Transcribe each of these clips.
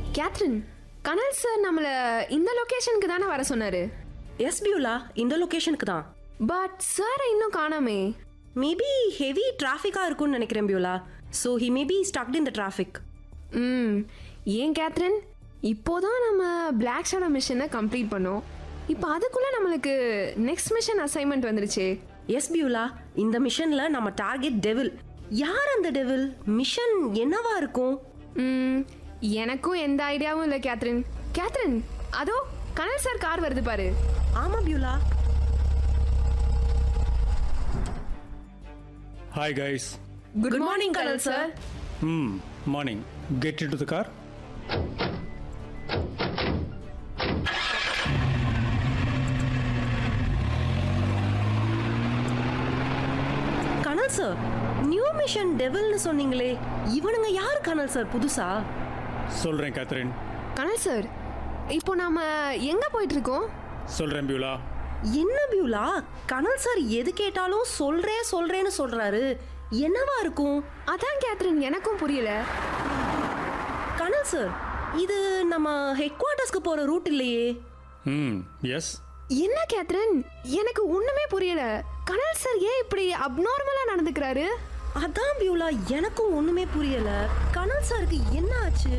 Catherine கனல் sir நம்மள இந்த லொகேஷனுக்கு தானே வர சொன்னாரு எஸ் பியூலா இந்த லொகேஷனுக்கு தான் பட் சார் இன்னும் காணாமே மேபி ஹெவி டிராஃபிக்காக இருக்கும்னு நினைக்கிறேன் Beulah so he maybe stuck in the traffic hmm ஏன் கேத்ரின் இப்போதான் நம்ம பிளாக் ஷேடோ மிஷனை கம்ப்ளீட் பண்ணோம் இப்போ அதுக்குள்ள நம்மளுக்கு நெக்ஸ்ட் மிஷன் அசைன்மெண்ட் வந்துருச்சே எஸ் பியூலா இந்த மிஷன்ல நம்ம டார்கெட் டெவில் யார் அந்த டெவில் மிஷன் என்னவா இருக்கும் ம் எனக்கும் எந்த ஐடியாவும் இல்லை கேத்ரின் கேத்ரின் அதோ கனல் சார் கார் வருது பாரு ஆமா Beulah Hi guys. Good morning Kanal sir Hmm, morning. Get into the car. Kanal sir new mission டெவில்னு சொன்னீங்களே இவனுங்க யார் கனல் சார் புதுசா சொல்கிறேன் கேத்ரின் கனல் சார் இப்போ நாம எங்க போயிட்டு இருக்கோம் சொல்கிறேன் பியூலா என்ன பியூலா கனல் சார் எது கேட்டாலும் சொல்றேன் சொல்றேன்னு சொல்றாரு என்னவா இருக்கும் அதான் கேத்ரின் எனக்கும் புரியல கனல் சார் இது நம்ம ஹெட் குவார்ட்டர்ஸ்க்கு போற ரூட் இல்லையே ம் எஸ் என்ன கேத்ரின் எனக்கு ஒண்ணுமே புரியல கனல் சார் ஏன் இப்படி அப்நார்மலா நடந்துக்கிறாரு அதான் பியூலா எனக்கும் ஒண்ணுமே புரியல கனல் சாருக்கு என்ன ஆச்சு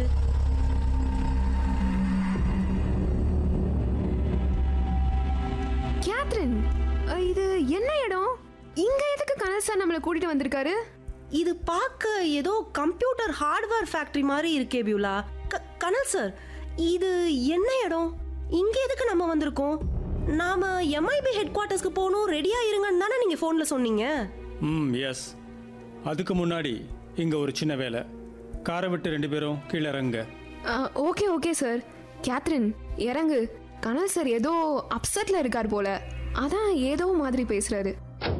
கேத்ரின் அஹ், இது என்ன இடம் இங்க எதுக்கு கனல் சார் நம்மளை கூட்டிட்டு வந்திருக்காரு இது பார்க்க ஏதோ கம்ப்யூட்டர் ஹார்ட்வேர் ஃபேக்டரி மாதிரி இருக்கே பியூலா க- கனல் சார் இது என்ன இடம் இங்க எதுக்கு நம்ம வந்திருக்கோம் நாம எம்ஐபி ஹெட் குவார்ட்டர்ஸ்க்கு போகணும் ரெடியா இருங்கன்னு தானே நீங்க போன்ல சொன்னீங்க ம் எஸ் அதுக்கு முன்னாடி இங்கே ஒரு சின்ன வேலை காரை விட்டு ரெண்டு பேரும் கீழே இறங்குங்க ஓகே ஓகே சார் கேத்ரின் இறங்கு கனல் சார் ஏதோ அப்செட்ல இருக்கார் போல அதான் ஏதோ மாதிரி பேசுறாரு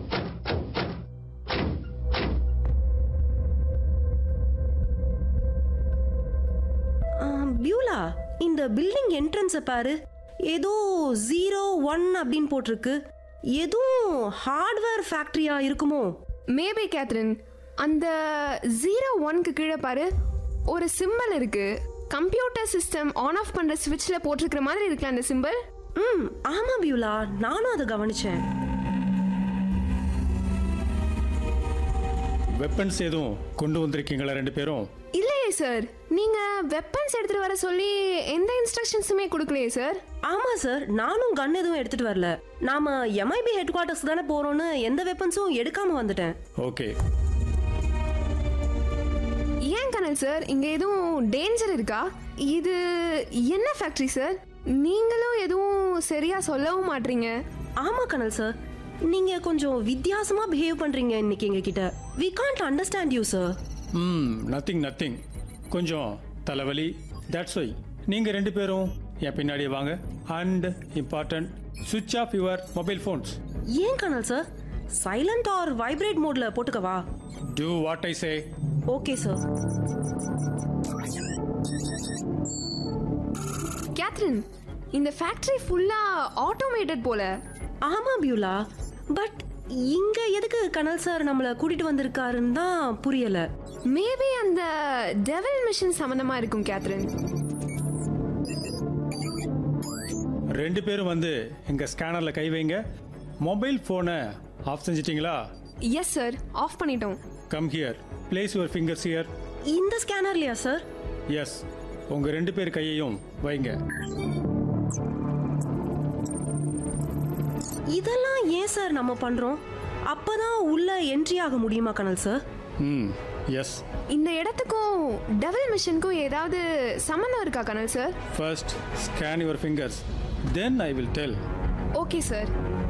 ஆ, பியூலா இந்த பில்டிங் என்ட்ரன்ஸை பாரு ஏதோ ஜீரோ ஒன் அப்படின்னு போட்டிருக்கு எதுவும் ஹார்ட்வேர் ஃபேக்டரியா இருக்குமோ மேபி கேத்ரின் அந்த ஜீரோ ஒன்க்கு கீழே பாரு ஒரு சிம்பல் இருக்கு கம்ப்யூட்டர் சிஸ்டம் ஆன் ஆஃப் பண்ற ஸ்விட்ச்ல போட்டிருக்கிற மாதிரி இருக்குல்ல அந்த சிம்பல் ம் ஆமா பியூலா நானும் அதை கவனிச்சேன் வெப்பன்ஸ் எதுவும் கொண்டு வந்திருக்கீங்களா ரெண்டு பேரும் இல்லையே சார் நீங்க வெப்பன்ஸ் எடுத்துட்டு வர சொல்லி எந்த இன்ஸ்ட்ரக்ஷன்ஸுமே கொடுக்கலையே சார் ஆமா சார் நானும் கன் எதுவும் எடுத்துட்டு வரல நாம எம்ஐபி ஹெட் குவார்ட்டர்ஸ் தானே போறோம்னு எந்த வெப்பன்ஸும் எடுக்காம வந்துட்டேன் ஓகே ஏன் கனல் சார் இங்க எதுவும் டேஞ்சர் இருக்கா இது என்ன ஃபேக்டரி சார் நீங்களும் எதுவும் சரியா சொல்லவும் மாட்றீங்க ஆமா கனல் சார் நீங்க கொஞ்சம் வித்தியாசமா பிஹேவ் பண்றீங்க இன்னைக்கு எங்க கிட்ட we can't understand you sir hmm nothing nothing கொஞ்சம் தலைவலி தட்ஸ் ஒய் நீங்கள் ரெண்டு பேரும் என் பின்னாடி வாங்க அண்ட் இம்பார்ட்டன்ட் சுவிட்ச் ஆஃப் யுவர் மொபைல் ஃபோன்ஸ் ஏன் Kanal sir silent or vibrate மோட்ல போட்டுக்கவா do what I say okay sir Catherine இந்த ஃபேக்டரி ஃபுல்லா ஆட்டோமேட்டட் போல ஆமா பியூலா பட் இங்க எதுக்கு கனல் சார் நம்மள கூட்டிட்டு வந்திருக்காருன்னு தான் புரியல மேபி அந்த டெவல் மிஷன் சம்பந்தமா இருக்கும் கேத்ரின் ரெண்டு பேரும் வந்து எங்க ஸ்கேனர்ல கை வைங்க மொபைல் ஃபோனை ஆஃப் செஞ்சிட்டீங்களா எஸ் சார் ஆஃப் பண்ணிட்டோம் come here place your fingers here இந்த ஸ்கேனர்லையா சார் எஸ் உங்க ரெண்டு பேர் கையையும் வைங்க இதெல்லாம் ஏன் சார் நம்ம பண்றோம் அப்பதான் உள்ள என்ட்ரி ஆக முடியுமா கனல் சார் ம் எஸ் இந்த இடத்துக்கும் டெவல் மிஷனுக்கும் ஏதாவது சம்மந்தம் இருக்கா Kanal sir first scan your fingers then I will tell okay sir